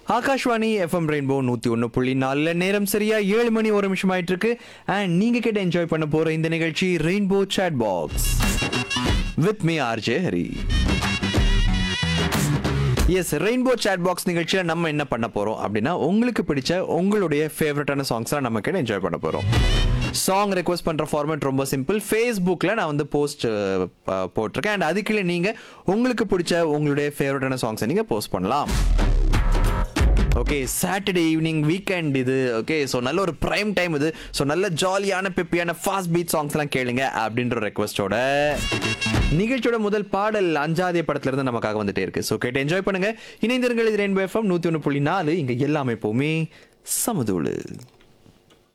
Akashvani FM rainbow நூத்தி ஒன்று புள்ளி நாலுல நேரம் சரியா ஏழு மணி ஒரு நிமிஷம் ஆயிட்டு இருக்கு அண்ட் நீங்க கிட்ட என்ஜாய் பண்ண போற இந்த நிகழ்ச்சி rainbow chat box with me RJ Hari S rainbow chat box நிகழ்ச்சியில் நம்ம என்ன பண்ண போறோம் அப்படின்னா உங்களுக்கு பிடிச்ச உங்களுடைய ஃபேவரட்டான சாங்ஸ்லாம் நம்ம கிட்ட என்ஜாய் பண்ண போறோம் சாங் ரெக்வஸ்ட் பண்ற ஃபார்மேட் ரொம்ப சிம்பிள் ஃபேஸ்புக்கில் நான் வந்து போஸ்ட் போட்டிருக்கேன் அண்ட் அதுக்குள்ள நீங்க உங்களுக்கு பிடிச்ச உங்களுடைய ஃபேவரட்டான சாங்ஸை நீங்க போஸ்ட் பண்ணலாம் ஓகே சாட்டர்டே ஈவினிங் வீக்கெண்ட் இது ஓகே ஸோ நல்ல ஒரு ப்ரைம் டைம் இது ஸோ நல்ல ஜாலியான பெப்பியான ஃபாஸ்ட் பீட் சாங்ஸ்லாம் கேளுங்க அப்படின்ற ரெக்வஸ்டோட நிகழ்ச்சியோட முதல் பாடல் அஞ்சாதிய படத்துல இருந்து நமக்காக வந்துட்டே இருக்கு ஸோ கேட்டு என்ஜாய் பண்ணுங்க இணைந்திருங்கள் இது ரெயின்போ எஃப்எம் நூற்றி ஒன்று புள்ளி நாலு இங்கே எல்லாமே எப்போவுமே சமதூளு